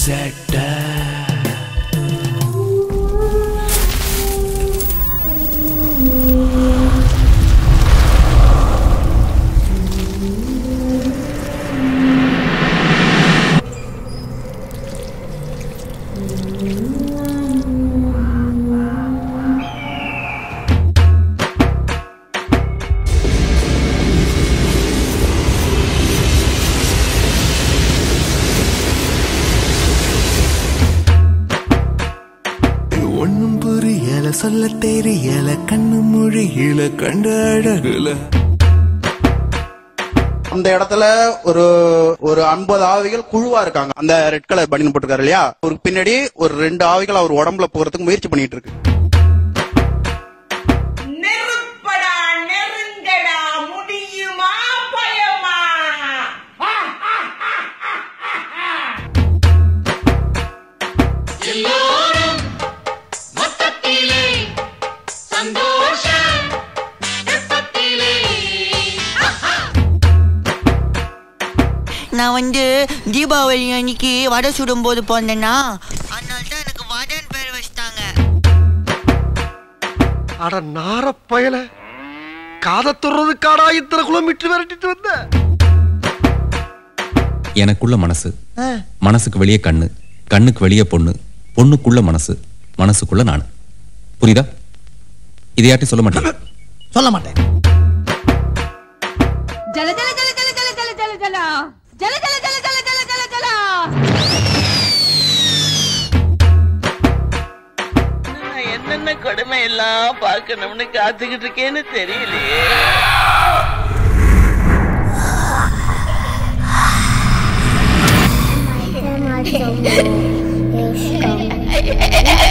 சேட்ட ஒண்ணும் புரியல சொல்ல தெரியல கண்ணு மொழியில கண்ட அழகுல அந்த இடத்துல ஒரு ஒரு ஐம்பது ஆவிகள் குழுவா இருக்காங்க அந்த ரெட் கலர் பனியன் போட்டிருக்காரு இல்லையா ஒரு பின்னாடி ஒரு ரெண்டு ஆவிகள் அவர் உடம்புல போறதுக்கு முயற்சி பண்ணிட்டு இருக்கு நெருப்படா நெருங்கடா முடியுமா பயமா எல்லோரும் மொத்தத்திலே சந்தோஷ வெப்பத்திலே நான் வந்து தீபாவளி அன்னைக்கு வடை சுடும்போது போனேன்னா அதனால தான் எனக்கு வடன் பேர் வச்சிட்டாங்க அட நார பயல காதை துறதுக்காடா இத்தனை கிலோமீட்டர் விரட்டிட்டு வந்த எனக்குள்ள மனசு மனசுக்கு வெளியே கண்ணு கண்ணுக்கு வெளியே பொண்ணு பொண்ணுக்குள்ள மனசு மனசுக்குள்ள நான் புரியுதா இதையாட்டி சொல்ல மாட்டேன் சொல்ல மாட்டேன் ஜல ஜல ஜல ஜல ஜல ஜல ஜல ஜல ஜல ஜல ஜல ஜல ஜல ஜல ஜல நான் என்னென்ன கொடுமை எல்லாம் பார்க்கணும்னு காத்துக்கிட்டு இருக்கேன்னு தெரியலையே Thank you.